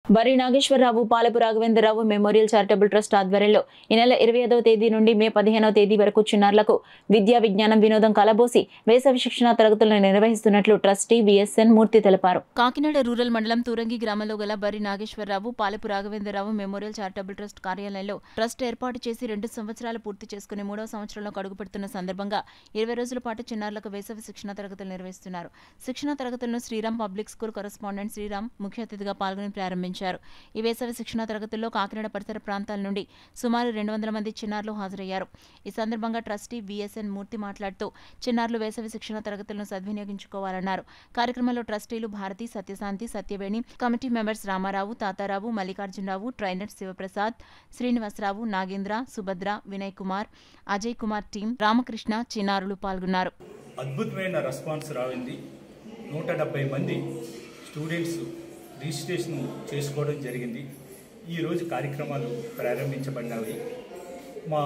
బరి Nageswararao Palapu Raghavendrarao memorial charitable trust ఆధ్వర్యంలో ఈ నెల ఇరవై ఐదవ తేదీ నుండి మే పదిహేనవ తేదీ వరకు చిన్నారులకు విద్యా విజ్ఞానం వినోదం కలబోసి వేసవి శిక్షణ తరగతులను నిర్వహిస్తున్నట్లు ట్రస్టీ విఎస్ఎన్ మూర్తి తెలిపారు కాకినాడ రూరల్ మండలం తూరంగి గ్రామంలో గల Bari Nageswararao Palapu Raghavendrarao memorial charitable trust కార్యాలయంలో ట్రస్ట్ ఏర్పాటు చేసి రెండు సంవత్సరాలు పూర్తి చేసుకుని మూడవ సంవత్సరంలో అడుగుపెడుతున్న సందర్భంగా ఇరవై రోజుల పాటు చిన్నారులకు వేసవి శిక్షణ తరగతులు నిర్వహిస్తున్నారు శిక్షణ తరగతులను Sriram public school correspondent Sriram ముఖ్య అతిథిగా పాల్గొని ప్రారంభించారు ఈ వేసవి శిక్షణ తరగతుల్లో కాకినాడ పరిసర ప్రాంతాల నుండి సుమారు రెండు వందల మంది చిన్నారులు హాజరయ్యారు ఈ సందర్భంగా ట్రస్టీ విఎస్ఎన్ మూర్తి మాట్లాడుతూ చిన్నారులు వేసవి శిక్షణ తరగతులను సద్వినియోగించుకోవాలన్నారు కార్యక్రమంలో ట్రస్టీలు Bharathi Satyashanti Satyaveni committee members Ramarao Tatarao Mallikarjunarao trainer Sivaprasad Srinivasarao Nagendra Subhadra Vinay Kumar Ajay Kumar team Ramakrishna చిన్నారులు పాల్గొన్నారు అద్భుతమైన రెస్పాన్స్ రావింది నూట డెబ్బై మంది స్టూడెంట్స్ రిజిస్ట్రేషన్ చేసుకోవడం జరిగింది ఈరోజు కార్యక్రమాలు ప్రారంభించబడినవి మా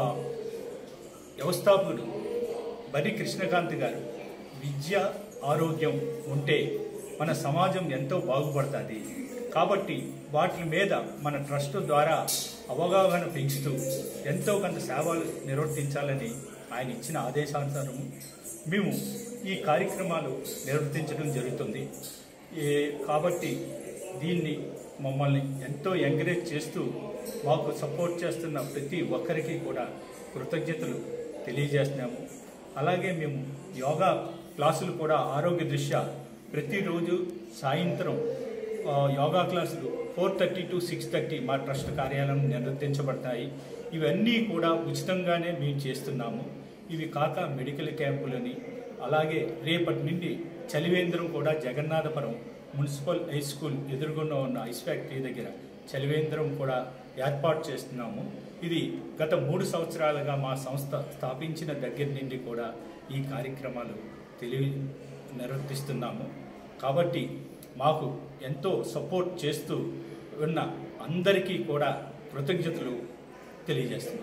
వ్యవస్థాపకుడు బరి కృష్ణకాంత్ గారు విద్య ఆరోగ్యం ఉంటే మన సమాజం ఎంతో బాగుపడుతుంది కాబట్టి వాటి మీద మన ట్రస్ట్ ద్వారా అవగాహన పెంచుతూ ఎంతో కొంత సేవలు నిర్వర్తించాలని ఆయన ఇచ్చిన ఆదేశానుసారం మేము ఈ కార్యక్రమాలు నిర్వర్తించడం జరుగుతుంది ఏ కాబట్టి దీన్ని మమ్మల్ని ఎంతో ఎంకరేజ్ చేస్తూ మాకు సపోర్ట్ చేస్తున్న ప్రతి ఒక్కరికి కూడా కృతజ్ఞతలు తెలియజేస్తున్నాము అలాగే మేము యోగా క్లాసులు కూడా ఆరోగ్య దృష్ట్యా ప్రతిరోజు సాయంత్రం ఆ, యోగా క్లాసులు four thirty to six thirty మా ట్రస్ట్ కార్యాలయం నిర్వర్తించబడతాయి ఇవన్నీ కూడా ఉచితంగానే మేము చేస్తున్నాము ఇవి కాక మెడికల్ క్యాంపులని అలాగే రేపటి నుండి చలివేంద్రం కూడా జగన్నాథపురం మున్సిపల్ హై స్కూల్ ఎదురుగుండా ఉన్న ఐస్ ఫ్యాక్టరీ దగ్గర చలివేంద్రం కూడా ఏర్పాటు చేస్తున్నాము ఇది గత మూడు సంవత్సరాలుగా మా సంస్థ స్థాపించిన దగ్గర నుండి కూడా ఈ కార్యక్రమాలు తెలివి నిర్వర్తిస్తున్నాము కాబట్టి మాకు ఎంతో సపోర్ట్ చేస్తూ ఉన్న అందరికీ కూడా కృతజ్ఞతలు తెలియజేస్తున్నాం